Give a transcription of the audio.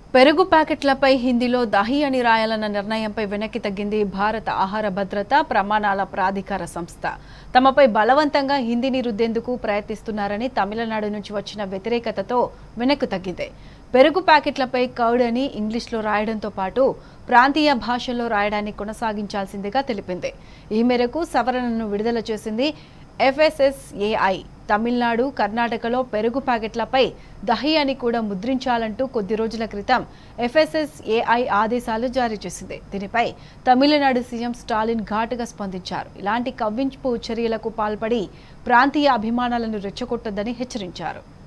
పెరుగు ప్యాకెట్లపై హిందీలో దహి అని రాయాలన్న నిర్ణయంపై వెనక్కి తగ్గింది భారత ఆహార భద్రత ప్రమాణాల ప్రాధికార సంస్థ తమపై బలవంతంగా హిందీని రుద్దేందుకు ప్రయత్నిస్తున్నారని తమిళనాడు నుంచి వచ్చిన వ్యతిరేకతతో వెనక్కు తగ్గింది పెరుగు ప్యాకెట్లపై కర్డ్ అని ఇంగ్లీష్లో రాయడంతో పాటు ప్రాంతీయ భాషల్లో రాయడాన్ని కొనసాగించాల్సిందిగా తెలిపింది ఈ మేరకు సవరణను విడుదల చేసింది ఎఫ్ఎస్ఎస్ఏఐ తమిళనాడు కర్ణాటకలో పెరుగు ప్యాకెట్లపై దహి అని కూడా ముద్రించాలంటూ కొద్ది రోజుల క్రితం ఎఫ్ఎస్ఎస్ఏఐ ఆదేశాలు జారీ చేసింది దీనిపై తమిళనాడు సీఎం స్టాలిన్ ఘాటుగా స్పందించారు ఇలాంటి కవ్వింపు చర్యలకు పాల్పడి ప్రాంతీయ అభిమానాలను రెచ్చగొట్టొద్దని హెచ్చరించారు